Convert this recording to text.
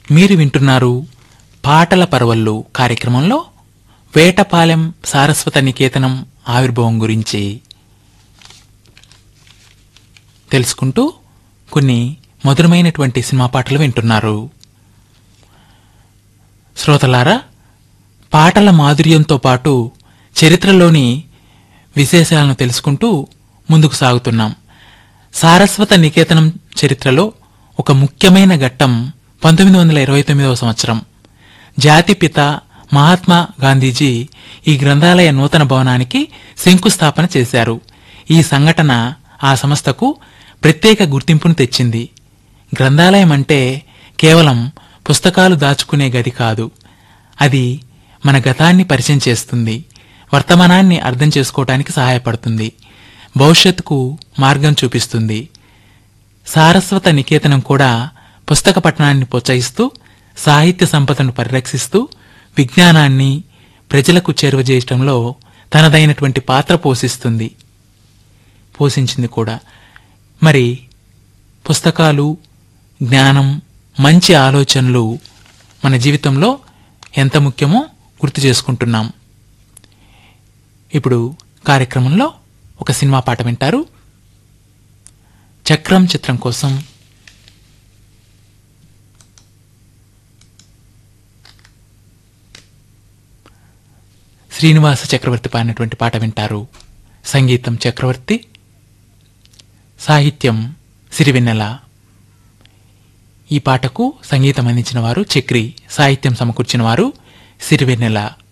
మీరు వింటున్నారు పాటల పరవళ్ళు కార్యక్రమంలో వేటపాలెం సారస్వత నికేతనం ఆవిర్భావం గురించి తెలుసుకుంటూ కొన్ని మధురమైనటువంటి సినిమా పాటలు వింటున్నారు శ్రోతలారా పాటల మాధుర్యంతో పాటు చరిత్రలోని విశేషాలను తెలుసుకుంటూ ముందుకు సాగుతున్నాం సారస్వత నికేతనం చరిత్రలో ఒక ముఖ్యమైన ఘట్టం పంతొమ్మిది వందల ఇరవై తొమ్మిదవ సంవత్సరం జాతిపిత మహాత్మా గాంధీజీ ఈ గ్రంథాలయ నూతన భవనానికి శంకుస్థాపన చేశారు ఈ సంఘటన ఆ సంస్థకు ప్రత్యేక గుర్తింపును తెచ్చింది గ్రంథాలయం అంటే కేవలం పుస్తకాలు దాచుకునే గది కాదు అది మన గతాన్ని పరిచయం చేస్తుంది వర్తమానాన్ని అర్థం చేసుకోవటానికి సహాయపడుతుంది భవిష్యత్తుకు మార్గం చూపిస్తుంది సారస్వత నికేతనం కూడా పుస్తక పఠనాన్ని ప్రోత్సహిస్తూ సాహిత్య సంపదను పరిరక్షిస్తూ విజ్ఞానాన్ని ప్రజలకు చేరువజేయటంలో తనదైనటువంటి పాత్ర పోషిస్తుంది పోషించింది కూడా మరి పుస్తకాలు జ్ఞానం మంచి ఆలోచనలు మన జీవితంలో ఎంత ముఖ్యమో గుర్తు చేసుకుంటున్నాం ఇప్పుడు కార్యక్రమంలో ఒక సినిమా పాట వింటారు చక్రం చిత్రం కోసం శ్రీనివాస చక్రవర్తి పాడినటువంటి పాట వింటారు సంగీతం చక్రవర్తి సాహిత్యం సిరివెన్నెల ఈ పాటకు సంగీతం అందించిన వారు చక్రి సాహిత్యం సమకూర్చిన వారు సిరివెన్నెల